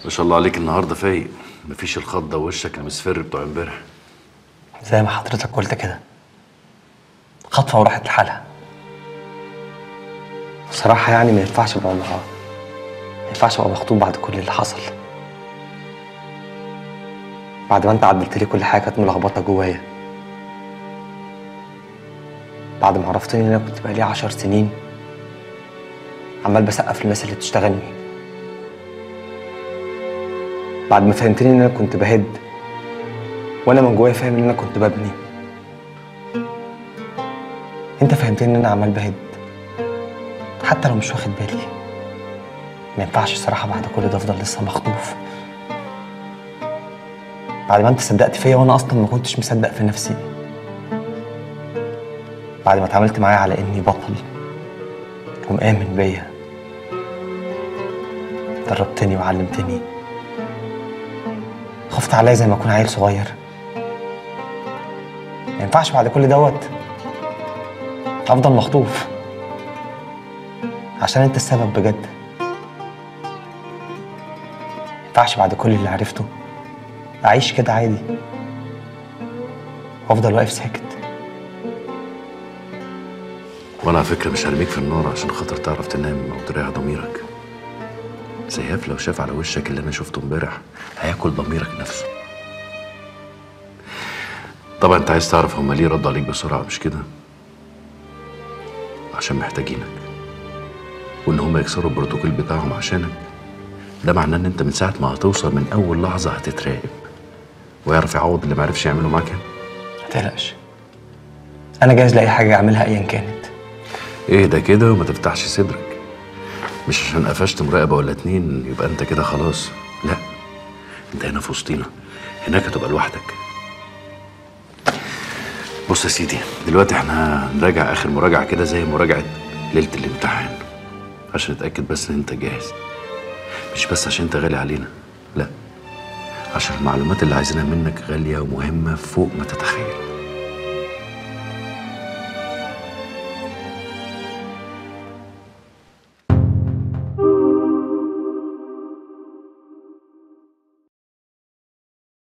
ما شاء الله عليك النهارده فايق مفيش الخضه ووشك المصفر بتوع امبارح زي ما حضرتك قلت كده خطفة وراحت لحالها بصراحة يعني ما ينفعش ابقى مع ما ينفعش ابقى مخطوب بعد كل اللي حصل بعد ما انت عدلت لي كل حاجة كانت ملخبطة جوايا بعد ما عرفتني ان انا كنت بقالي عشر سنين عمال بسقف للناس اللي بتشتغلني بعد ما فهمتني ان انا كنت بهد وانا من جوايا فاهم ان انا كنت ببني انت فهمتني ان انا عمال بهد حتى لو مش واخد بالي ما ينفعش الصراحه بعد كل ده افضل لسه مخطوف بعد ما انت صدقت فيا وانا اصلا ما كنتش مصدق في نفسي بعد ما اتعاملت معايا على اني بطل ومآمن بيا دربتني وعلمتني خفت عليا زي ما اكون عيل صغير ما ينفعش بعد كل دوت افضل مخطوف عشان انت السبب بجد ما ينفعش بعد كل اللي عرفته اعيش كده عادي وافضل واقف ساكت وانا على فكره مش هرميك في النار عشان خاطر تعرف تنام او تريح ضميرك سياف لو شاف على وشك اللي انا شفته امبارح هياكل ضميرك نفسه طبعا انت عايز تعرف هما ليه ردوا عليك بسرعه مش كده عشان محتاجينك وان هما يكسروا البروتوكول بتاعهم عشانك ده معناه ان انت من ساعه ما هتوصل من اول لحظه هتتراقب ويعرف يعوض اللي معرفش يعمله معاك هنا ما تقلقش انا جاهز لاي حاجه اعملها ايا كانت ايه ده كده وما تفتحش صدرك مش عشان قفشت مراقبة ولا اتنين يبقى انت كده خلاص لا انت هنا في وسطينا هناك هتبقى لوحدك بص يا سيدي دلوقتي احنا هنراجع اخر مراجعة كده زي مراجعة ليلة الامتحان عشان نتأكد بس ان انت جاهز مش بس عشان انت غالي علينا لا عشان المعلومات اللي عايزينها منك غالية ومهمة فوق ما تتخيل